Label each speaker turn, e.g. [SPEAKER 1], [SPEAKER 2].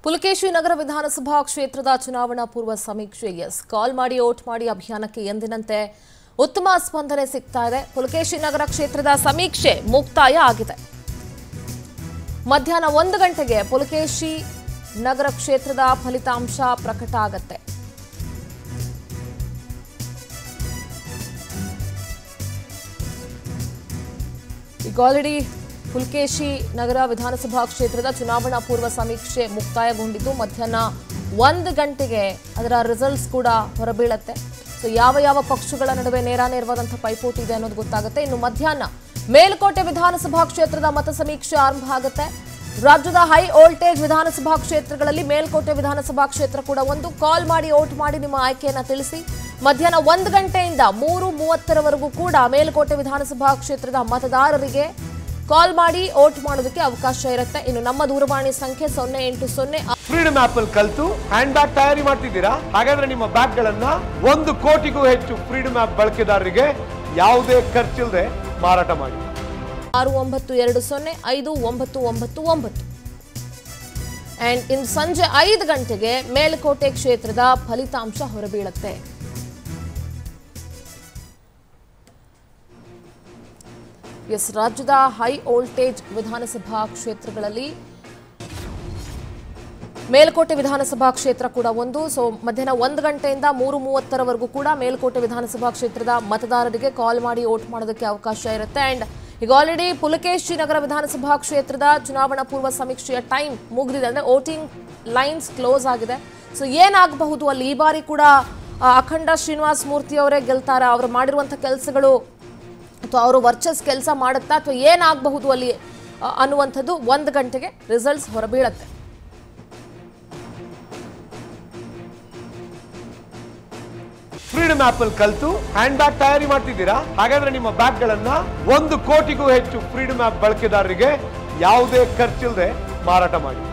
[SPEAKER 1] ಪುಲಕೇಶಿ ನಗರ ವಿಧಾನಸಭಾ ಕ್ಷೇತ್ರದ ಚುನಾವಣಾ ಪೂರ್ವ ಸಮೀಕ್ಷೆ ಎಸ್ ಕಾಲ್ ಮಾಡಿ ಓಟ್ ಮಾಡಿ ಅಭಿಯಾನಕ್ಕೆ ಎಂದಿನಂತೆ ಉತ್ತಮ ಸ್ಪಂದನೆ ಸಿಗ್ತಾ ಇದೆ ಪುಲಕೇಶಿ ನಗರ ಕ್ಷೇತ್ರದ ಸಮೀಕ್ಷೆ ಮುಕ್ತಾಯ ಆಗಿದೆ ಮಧ್ಯಾಹ್ನ ಒಂದು ಗಂಟೆಗೆ ಪುಲಕೇಶಿ ನಗರ ಕ್ಷೇತ್ರದ ಫಲಿತಾಂಶ ಪ್ರಕಟ ಆಗತ್ತೆ ಈಗ ಆಲ್ರೆಡಿ ಪುಲ್ಕೇಶಿ ನಗರ ವಿಧಾನಸಭಾ ಕ್ಷೇತ್ರದ ಚುನಾವಣಾ ಪೂರ್ವ ಸಮೀಕ್ಷೆ ಮುಕ್ತಾಯಗೊಂಡಿದ್ದು ಮಧ್ಯಾಹ್ನ ಒಂದು ಗಂಟೆಗೆ ಅದರ ರಿಸಲ್ಟ್ಸ್ ಕೂಡ ಹೊರಬೀಳತ್ತೆ ಸೊ ಯಾವ ಯಾವ ಪಕ್ಷಗಳ ನಡುವೆ ನೇರ ನೇರವಾದಂಥ ಪೈಪೋಟಿ ಇದೆ ಅನ್ನೋದು ಗೊತ್ತಾಗುತ್ತೆ ಇನ್ನು ಮಧ್ಯಾಹ್ನ ಮೇಲ್ಕೋಟೆ ವಿಧಾನಸಭಾ ಕ್ಷೇತ್ರದ ಮತ ಸಮೀಕ್ಷೆ ಆರಂಭ ಆಗುತ್ತೆ ರಾಜ್ಯದ ಹೈ ವೋಲ್ಟೇಜ್ ವಿಧಾನಸಭಾ ಕ್ಷೇತ್ರಗಳಲ್ಲಿ ಮೇಲ್ಕೋಟೆ ವಿಧಾನಸಭಾ ಕ್ಷೇತ್ರ ಕೂಡ ಒಂದು ಕಾಲ್ ಮಾಡಿ ಓಟ್ ಮಾಡಿ ನಿಮ್ಮ ಆಯ್ಕೆಯನ್ನ ತಿಳಿಸಿ ಮಧ್ಯಾಹ್ನ ಒಂದು ಗಂಟೆಯಿಂದ ಮೂರು ಮೂವತ್ತರವರೆಗೂ ಕೂಡ ಮೇಲ್ಕೋಟೆ ವಿಧಾನಸಭಾ ಕ್ಷೇತ್ರದ ಮತದಾರರಿಗೆ ಕಾಲ್ ಮಾಡಿ ಓಟ್ ಮಾಡೋದಕ್ಕೆ ಅವಕಾಶ ಇರುತ್ತೆ ಇನ್ನು ನಮ್ಮ ದೂರವಾಣಿ ಸಂಖ್ಯೆ ಸೊನ್ನೆ ಎಂಟು ಸೊನ್ನೆ
[SPEAKER 2] ಫ್ರೀಡಮ್ ಆಪ್ ಅಲ್ಲಿ ಕಲ್ತು ಹ್ಯಾಂಡ್ ಬ್ಯಾಗ್ ತಯಾರಿ ಮಾಡ್ತಿದ್ದೀರಾ ಹಾಗಾದ್ರೆ ನಿಮ್ಮ ಬ್ಯಾಗ್ ಗಳನ್ನ ಒಂದು ಕೋಟಿಗೂ ಹೆಚ್ಚು ಫ್ರೀಡಮ್ ಆಪ್ ಬಳಕೆದಾರರಿಗೆ ಯಾವುದೇ ಖರ್ಚಿಲ್ಲದೆ ಮಾರಾಟ ಮಾಡಿ
[SPEAKER 1] ಆರು ಒಂಬತ್ತು ಎರಡು ಸೊನ್ನೆ ಐದು ಒಂಬತ್ತು ಒಂಬತ್ತು ಒಂಬತ್ತು ಅಂಡ್ ಇಂದು ಸಂಜೆ ಐದು ಗಂಟೆಗೆ ಮೇಲುಕೋಟೆ ಕ್ಷೇತ್ರದ ಫಲಿತಾಂಶ ಹೊರಬೀಳುತ್ತೆ ಎಸ್ ರಾಜ್ಯದ ಹೈ ವೋಲ್ಟೇಜ್ ವಿಧಾನಸಭಾ ಕ್ಷೇತ್ರಗಳಲ್ಲಿ ಮೇಲ್ಕೋಟೆ ವಿಧಾನಸಭಾ ಕ್ಷೇತ್ರ ಕೂಡ ಒಂದು ಸೊ ಮಧ್ಯಾಹ್ನ ಒಂದು ಗಂಟೆಯಿಂದ ಮೂರು ಮೂವತ್ತರವರೆಗೂ ಕೂಡ ಮೇಲ್ಕೋಟೆ ವಿಧಾನಸಭಾ ಕ್ಷೇತ್ರದ ಮತದಾರರಿಗೆ ಕಾಲ್ ಮಾಡಿ ವೋಟ್ ಮಾಡೋದಕ್ಕೆ ಅವಕಾಶ ಇರುತ್ತೆ ಅಂಡ್ ಈಗ ಆಲ್ರೆಡಿ ಪುಲಕೇಶಿ ನಗರ ವಿಧಾನಸಭಾ ಕ್ಷೇತ್ರದ ಚುನಾವಣಾ ಪೂರ್ವ ಸಮೀಕ್ಷೆಯ ಟೈಮ್ ಮುಗಿದಿದೆ ಅಂದ್ರೆ ವೋಟಿಂಗ್ ಲೈನ್ಸ್ ಕ್ಲೋಸ್ ಆಗಿದೆ ಸೊ ಏನಾಗಬಹುದು ಅಲ್ಲಿ ಈ ಬಾರಿ ಕೂಡ ಆ, ಅಖಂಡ ಶ್ರೀನಿವಾಸ್ ಮೂರ್ತಿ ಅವರೇ ಗೆಲ್ತಾರ ಅವರು ಮಾಡಿರುವಂಥ ಕೆಲಸಗಳು ಅಥವಾ ಅವರು ವರ್ಚಸ್ ಕೆಲಸ ಮಾಡುತ್ತಾ ಅಥವಾ ಏನಾಗಬಹುದು ಅಲ್ಲಿ ಆ, ಅನ್ನುವಂಥದ್ದು ಒಂದು ಗಂಟೆಗೆ ರಿಸಲ್ಟ್ಸ್ ಹೊರಬೀಳತ್ತೆ
[SPEAKER 2] ಫ್ರೀಡಮ್ ಆಪ್ ಅಲ್ಲಿ ಕಲ್ತು ಹ್ಯಾಂಡ್ ಬ್ಯಾಗ್ ತಯಾರಿ ಮಾಡ್ತಿದ್ದೀರಾ ಹಾಗಾದ್ರೆ ನಿಮ್ಮ ಬ್ಯಾಗ್ ಗಳನ್ನ ಒಂದು ಕೋಟಿಗೂ ಹೆಚ್ಚು ಫ್ರೀಡಮ್ ಆಪ್ ಬಳಕೆದಾರರಿಗೆ ಯಾವುದೇ ಖರ್ಚಿಲ್ಲದೆ ಮಾರಾಟ ಮಾಡಿ